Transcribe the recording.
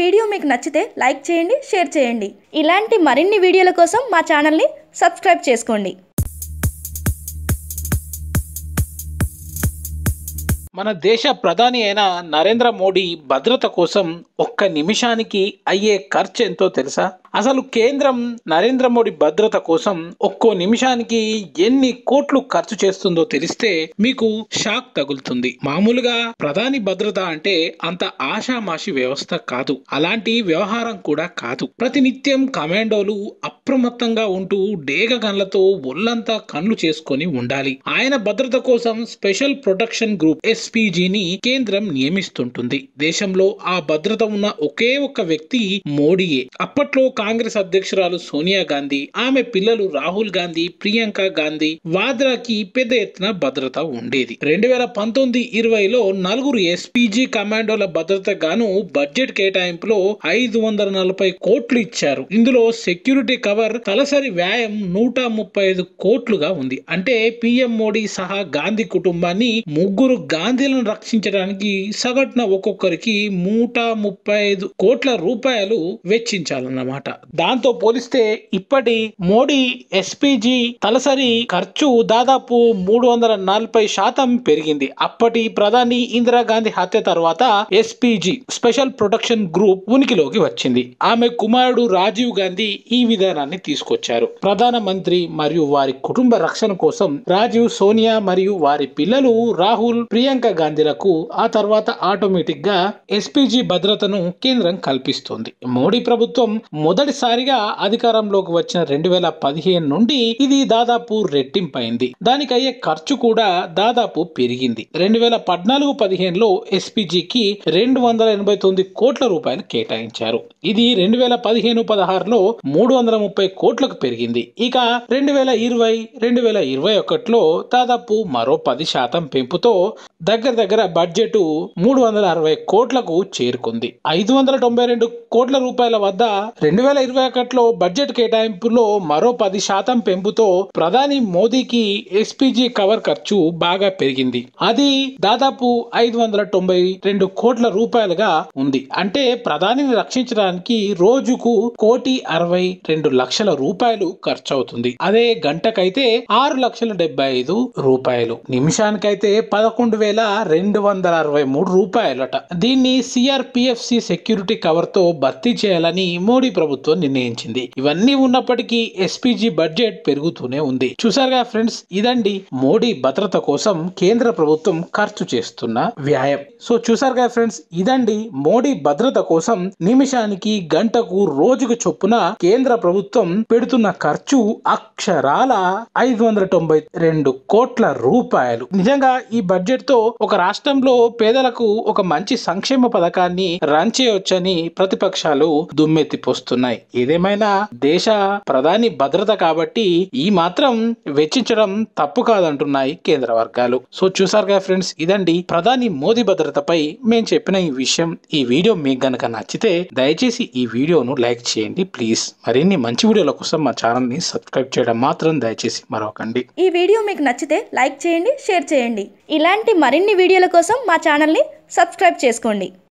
video మీకు నచ్చితే like చేయండి షేర్ చేయండి ఇలాంటి మరిన్ని వీడియోల కోసం మా ఛానల్ని సబ్స్క్రైబ్ చేసుకోండి మన దేశ ప్రధాని అయిన నరేంద్ర మోడీ భద్రత కోసం ఒక్క నిమిషానికి అయ్యే ఖర్చు ఎంతో తెలుసా అసలు కేంద్రం నరేంద్ర మోడీ భద్రత కోసం ఒక్కో నిమిషానికి ఎన్ని కోట్లు ఖర్చు చేస్తుందో తెలిస్తే మీకు షాక్ తగులుతుంది మామూలుగా ప్రధాని భద్రత అంటే అంత ఆషామాషి వ్యవస్థ కాదు అలాంటి వ్యవహారం కూడా కాదు ప్రతినిత్యం కమాండోలు అప్రమత్తంగా ఉంటూ డేగ గన్లతో ఒళ్ళంతా కన్ను చేసుకొని ఉండాలి ఆయన భద్రత కోసం స్పెషల్ ప్రొటెక్షన్ గ్రూప్ ఎస్పీజీని కేంద్రం నియమిస్తుంటుంది దేశంలో ఆ భద్రత ఉన్న ఒకే ఒక్క వ్యక్తి మోడీయే అప్పట్లో కాంగ్రెస్ అధ్యక్షురాలు సోనియా గాంధీ ఆమె పిల్లలు రాహుల్ గాంధీ ప్రియాంక గాంధీ వాద్రాకి పెద్ద ఎత్తున భద్రత ఉండేది రెండు వేల పంతొమ్మిది ఇరవైలో నలుగురు ఎస్పీజీ కమాండోల భద్రత గాను బడ్జెట్ కేటాయింపులో ఐదు వందల నలభై కోట్లు ఇచ్చారు ఇందులో సెక్యూరిటీ కవర్ తలసరి వ్యాయం నూట ముప్పై ఐదు కోట్లుగా ఉంది అంటే పిఎం మోడీ సహా గాంధీ కుటుంబాన్ని ముగ్గురు గాంధీలను రక్షించడానికి సగటున ఒక్కొక్కరికి నూట ముప్పై ఐదు కోట్ల రూపాయలు వెచ్చించాలన్నమాట దాంతో పోలిస్తే ఇప్పటి మోడీ ఎస్పీజీ తలసరి ఖర్చు దాదాపు మూడు వందల నలభై శాతం పెరిగింది అప్పటి ప్రధాని ఇందిరాగాంధీ హత్య తర్వాత ఎస్పీజీ స్పెషల్ ప్రొటెక్షన్ గ్రూప్ ఉనికిలోకి వచ్చింది ఆమె కుమారుడు రాజీవ్ గాంధీ ఈ విధానాన్ని తీసుకొచ్చారు ప్రధానమంత్రి మరియు వారి కుటుంబ రక్షణ కోసం రాజీవ్ సోనియా మరియు వారి పిల్లలు రాహుల్ ప్రియాంక గాంధీలకు ఆ తర్వాత ఆటోమేటిక్ గా ఎస్పీజీ భద్రతను కేంద్రం కల్పిస్తుంది మోడీ ప్రభుత్వం మొదటిసారిగా అధికారంలోకి వచ్చిన రెండు వేల పదిహేను నుండి ఇది దాదాపు రెట్టింపైంది దానికి అయ్యే ఖర్చు కూడా దాదాపు పెరిగింది రెండు వేల పద్నాలుగు పదిహేనులో ఎస్పీజీకి రెండు వందల ఎనభై తొమ్మిది కోట్ల రూపాయలు కేటాయించారు ఇది రెండు వేల పదిహేను పదహారులో మూడు వందల ముప్పై కోట్లకు పెరిగింది ఇక రెండు వేల ఇరవై రెండు వేల ఇరవై ఒకటిలో దాదాపు మరో పది శాతం పెంపుతో దగ్గర దగ్గర బడ్జెట్ మూడు వందల అరవై కోట్లకు చేరుకుంది ఐదు వందల తొంభై రెండు కోట్ల రూపాయల వద్ద రెండు వేల ఇరవై ఒకటిలో బడ్జెట్ కేటాయింపులో మరో పది శాతం పెంపుతో ప్రధాని మోదీకి ఎస్పీజీ కవర్ ఖర్చు బాగా పెరిగింది అది దాదాపు ఐదు వందల తొంభై రెండు కోట్ల రూపాయలుగా ఉంది అంటే ప్రధానిని రక్షించడానికి రోజుకు కోటి అరవై రెండు లక్షల రూపాయలు ఖర్చు అవుతుంది అదే గంటకైతే ఆరు లక్షల డెబ్బై ఐదు రూపాయలు నిమిషానికైతే పదకొండు వేల రెండు వందల అరవై మూడు రూపాయలట దీన్ని సిఆర్పిఎఫ్సి సెక్యూరిటీ కవర్ తో భర్తీ చేయాలని మోడీ ప్రభుత్వం నిర్ణయించింది ఇవన్నీ ఉన్నప్పటికీ ఎస్పీజీ బడ్జెట్ పెరుగుతూనే ఉంది చూసారుగా ఫ్రెండ్స్ ఇదండి మోడీ భద్రత కోసం కేంద్ర ప్రభుత్వం ఖర్చు చేస్తున్న వ్యాయం సో చూసారుగా ఫ్రెండ్స్ ఇదండి మోడీ భద్రత కోసం నిమిషానికి గంటకు రోజుకు చొప్పున కేంద్ర ప్రభుత్వం పెడుతున్న ఖర్చు అక్షరాల ఐదు వందల తొంభై రెండు కోట్ల రూపాయలు నిజంగా ఈ బడ్జెట్ తో ఒక రాష్ట్రంలో పేదలకు ఒక మంచి సంక్షేమ పథకాన్ని రన్ చేయవచ్చని ప్రతిపక్షాలు దుమ్మెత్తిపోస్తున్నాయి ఏదేమైనా దేశ ప్రధాని భద్రత కాబట్టి ఈ మాత్రం వెచ్చించడం తప్పు కాదంటున్నాయి కేంద్ర వర్గాలు సో చూసారుగా ఫ్రెండ్స్ ఇదండి ప్రధాని మోదీ భద్రతపై మేము చెప్పిన ఈ విషయం ఈ వీడియో మీకు గనక నచ్చితే దయచేసి ఈ వీడియోను లైక్ చేయండి ప్లీజ్ మరిన్ని మంచి వీడియోల కోసం మా ఛానల్ ని సబ్స్క్రైబ్ చేయడం మాత్రం దయచేసి మరొకండి ఈ వీడియో మీకు నచ్చితే లైక్ చేయండి షేర్ చేయండి ఇలాంటి మరిన్ని వీడియోల కోసం మా ఛానల్ని సబ్స్క్రైబ్ చేసుకోండి